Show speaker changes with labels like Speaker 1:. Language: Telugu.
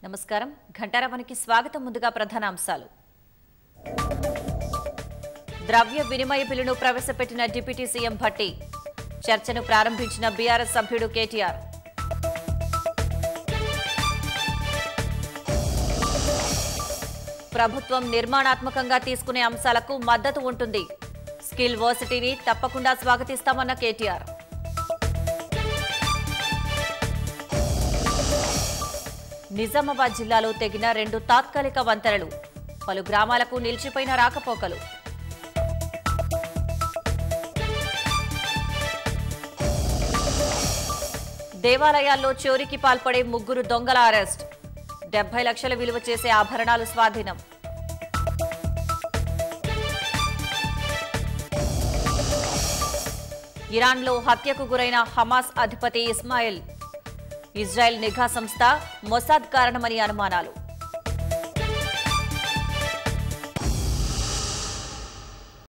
Speaker 1: నమస్కారం ఘంటారవనికి స్వాగతం ముందుగా ప్రధాన అంశాలు ద్రవ్య వినిమయ బిల్లును ప్రవేశపెట్టిన డిప్యూటీ సీఎం భట్టి చర్చను ప్రారంభించిన బీఆర్ఎస్ సభ్యుడు కేటీఆర్ ప్రభుత్వం నిర్మాణాత్మకంగా తీసుకునే అంశాలకు మద్దతు ఉంటుంది స్కిల్ వర్సిటీని తప్పకుండా స్వాగతిస్తామన్న కేటీఆర్ నిజామాబాద్ జిల్లాలో తెగిన రెండు తాత్కాలిక వంతెనలు పలు గ్రామాలకు నిలిచిపోయిన రాకపోకలు దేవాలయాల్లో చోరీకి పాల్పడే ముగ్గురు దొంగల అరెస్ట్ డెబ్బై లక్షల విలువ చేసే ఆభరణాలు స్వాధీనం ఇరాన్లో హత్యకు గురైన హమాస్ అధిపతి ఇస్మాయిల్ ఇజ్రాయెల్ నిఘా సంస్థ మొసాద్ కారణమని అనుమానాలు